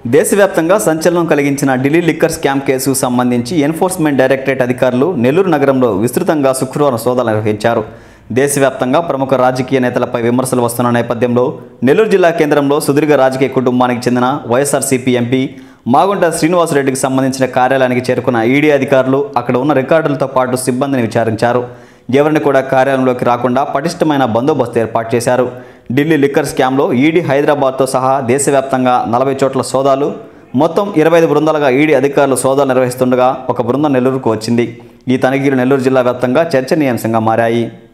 దేశవ్యాప్తంగా సంచలనం కలిగించిన ఢిల్లీ లిక్కర్ స్కామ్ కేసుకు సంబంధించి ఎన్ఫోర్స్మెంట్ డైరెక్టరేట్ అధికారులు నెల్లూరు నగరంలో విస్తృతంగా శుక్రవారం సోదాలు నిర్వహించారు దేశవ్యాప్తంగా ప్రముఖ రాజకీయ నేతలపై విమర్శలు వస్తున్న నేపథ్యంలో నెల్లూరు జిల్లా కేంద్రంలో సుదీర్ఘ రాజకీయ కుటుంబానికి చెందిన వైఎస్ఆర్సీపీ ఎంపీ మాగుంట శ్రీనివాసరెడ్డికి సంబంధించిన కార్యాలయానికి చేరుకున్న ఈడీ అధికారులు అక్కడ ఉన్న రికార్డులతో పాటు సిబ్బందిని విచారించారు ఎవరిని కూడా కార్యాలయంలోకి రాకుండా పటిష్టమైన బందోబస్తు ఏర్పాటు చేశారు ఢిల్లీ లిక్కర్ స్కామ్లో ఈడీ హైదరాబాద్తో సహా దేశవ్యాప్తంగా నలభై చోట్ల సోదాలు మొత్తం ఇరవై ఐదు బృందాలుగా ఈడీ అధికారులు సోదాలు నిర్వహిస్తుండగా ఒక బృందం నెల్లూరుకు వచ్చింది ఈ తనిఖీలు నెల్లూరు జిల్లా వ్యాప్తంగా చర్చనీయాంశంగా మారాయి